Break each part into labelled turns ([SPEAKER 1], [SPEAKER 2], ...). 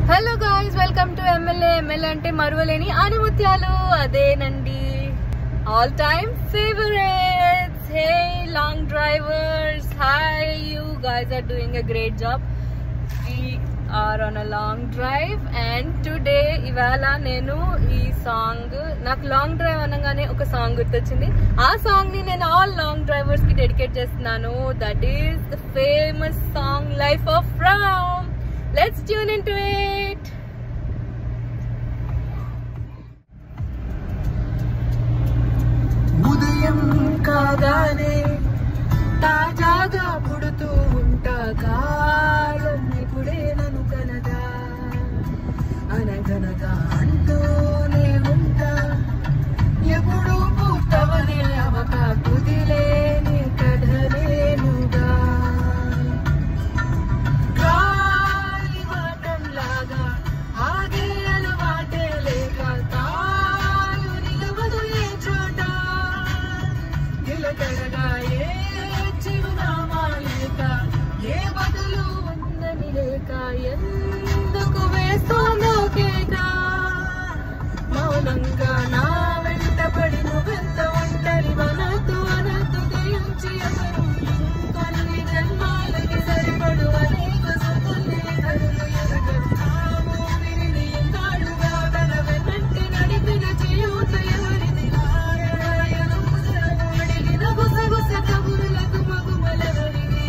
[SPEAKER 1] hello guys welcome to MLA MLA అంటే మరువలేని ఆనిముత్యాలు అదేనండి all time favourites hey long drivers hi you guys are doing a great job we are on a long drive and today ఇవాళ నేను ఈ song నాకు long drive అనగానే ఒక సాంగ్ గుర్తొచ్చింది ఆ సాంగ్ ని నేను ఆల్ లాంగ్ డ్రైవర్స్ కి డెడికేట్ చేస్తున్నాను that is the famous song life of Ram let's tune in to it
[SPEAKER 2] ఉదయం కాగానే తాజాగా పుడుతూ ఉంటా కాలం ఇప్పుడే నన్ను కనగా అనగనగా అంటూనే ఉంటా ఎప్పుడు పూర్తవనే అవక కుదిలేని కథలేనుగా గాలి వాటంలాగా ఆగే అలవాటే లేక తాను నిలవదు ఏ చోట నిలకడగా ఏ చిరునామా లేక ఏ బదులు ఉందని లేక ఎందుకు వేస్తోందో కేక మౌనంగా నా వెంట పడి నువ్వెంత ఒంటరి వనద్దు అనద్దు తెయించి ఎవరు కొన్ని జన్మాలకి సరిపడు అనేక సుతుల్ని కరులు ఎరగరు తాము విరిని ఎన్నాళ్ళుగా తన వెన్నంటి నడిపిన చేయూత ఎవరిది నారాయణు ముద్రను అడిగిన గుసగుస కబురులకు మగుమలెవరివి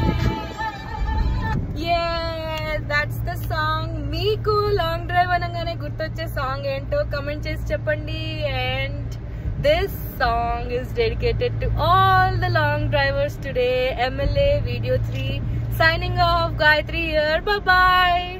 [SPEAKER 1] దట్స్ ద సాంగ్ మీకు లాంగ్ డ్రైవ్ అనగానే గుర్తొచ్చే సాంగ్ ఏంటో కమెంట్ చేసి చెప్పండి and this song is dedicated to all the long drivers today MLA video three signing off Gayatri Iyer bye